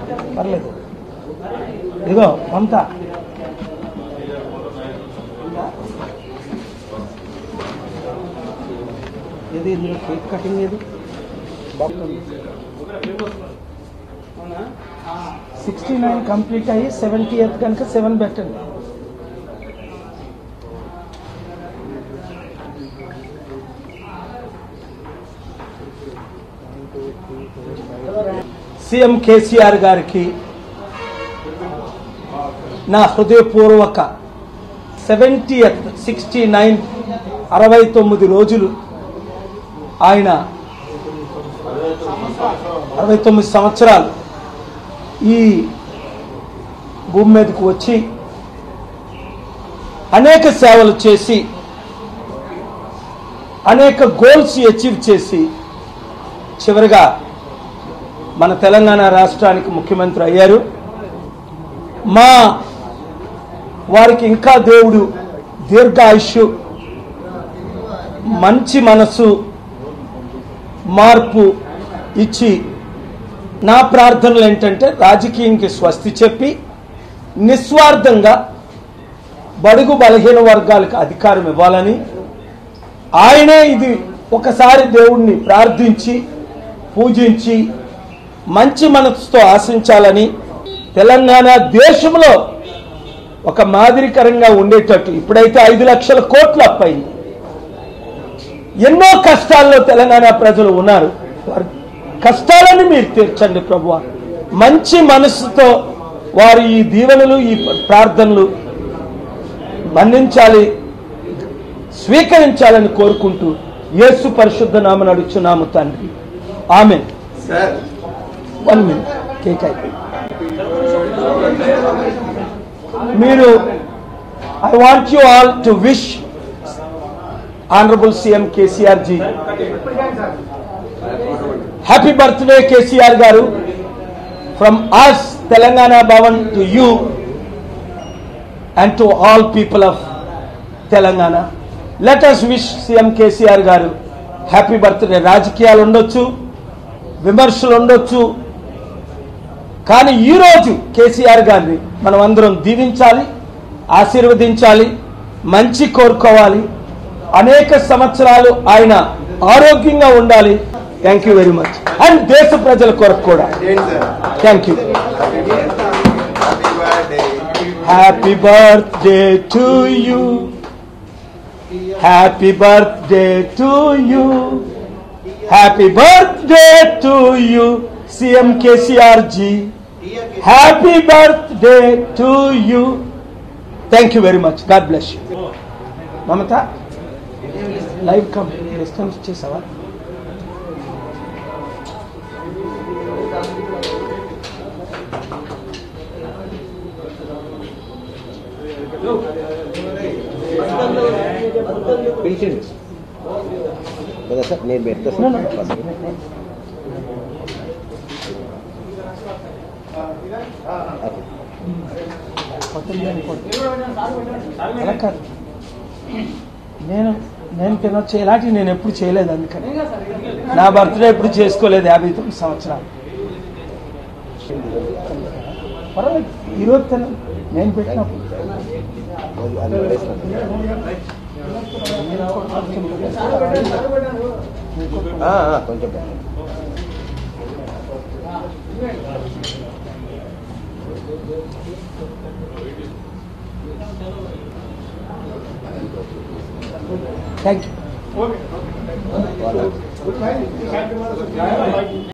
పర్లేదు ఇదిగో మమత ఏది ఇందులో కేక్ కటింగ్ ఏది సిక్స్టీ నైన్ కంప్లీట్ అయ్యి సెవెంటీ ఎయిత్ కనుక సెవెన్ పెట్టండి సీఎం కేసీఆర్ గారికి నా హృదయపూర్వక సెవెంటీ సిక్స్టీ నైన్ అరవై తొమ్మిది రోజులు ఆయన అరవై తొమ్మిది సంవత్సరాలు ఈ భూమి మీదకు వచ్చి అనేక సేవలు చేసి అనేక గోల్స్ అచీవ్ చేసి చివరిగా మన తెలంగాణ రాష్ట్రానికి ముఖ్యమంత్రి అయ్యారు మా వారికి ఇంకా దేవుడు దీర్ఘాయుష్ మంచి మనసు మార్పు ఇచ్చి నా ప్రార్థనలు ఏంటంటే రాజకీయంకి స్వస్తి చెప్పి నిస్వార్థంగా బడుగు బలహీన వర్గాలకు అధికారం ఇవ్వాలని ఆయనే ఇది ఒకసారి దేవుణ్ణి ప్రార్థించి పూజించి మంచి మనసుతో ఆశించాలని తెలంగాణ దేశంలో ఒక మాదిరికరంగా ఉండేటట్టు ఇప్పుడైతే ఐదు లక్షల కోట్లు అప్పయింది ఎన్నో కష్టాల్లో తెలంగాణ ప్రజలు ఉన్నారు వారి కష్టాలను మీరు తీర్చండి ప్రభు మంచి మనసుతో వారు ఈ దీవెనలు ఈ ప్రార్థనలు మన్నించాలి స్వీకరించాలని కోరుకుంటూ యేసు పరిశుద్ధ నామని అడుచున్నాము తండ్రి ఆమె సార్ వన్ మినిట్ కేక్ అయిపోయింది మీరు I want you all to wish honourable CM KCR ji happy birthday KCR garu from us Telangana Bhavan to you and to all people of Telangana let us wish CM KCR garu happy birthday రాజకీయాలు ఉండొచ్చు విమర్శలు ఉండొచ్చు కానీ ఈరోజు కేసీఆర్ గారిని మనం అందరం దీవించాలి ఆశీర్వదించాలి మంచి కోరుకోవాలి అనేక సంవత్సరాలు ఆయన ఆరోగ్యంగా ఉండాలి thank you very much and దేశ ప్రజల కొరకు కూడా ఏంటి sir thank you happy birthday happy birthday to you happy birthday to you happy birthday to you CM KCR ji happy birthday to you thank you very much God bless you Mamata live come distance చేసావా పిలిచిండు కదా sir నేను పెడతా No, no. Sir okay. అలా కాదు నేను నేను తినొచ్చు ఇలాంటివి నేను ఎప్పుడు చేయలేదు అందుకని నా బర్త్డే ఎప్పుడు చేసుకోలేదు యాభై తొమ్మిది సంవత్సరాలు పర్వాలేదు ఈరోజు తిన నేను పెట్టినప్పుడు అది పడేస్తాను. ఆ, ఆ, కొంచెం పెట్టండి. థ్యాంక్ యూ వాళ్ళ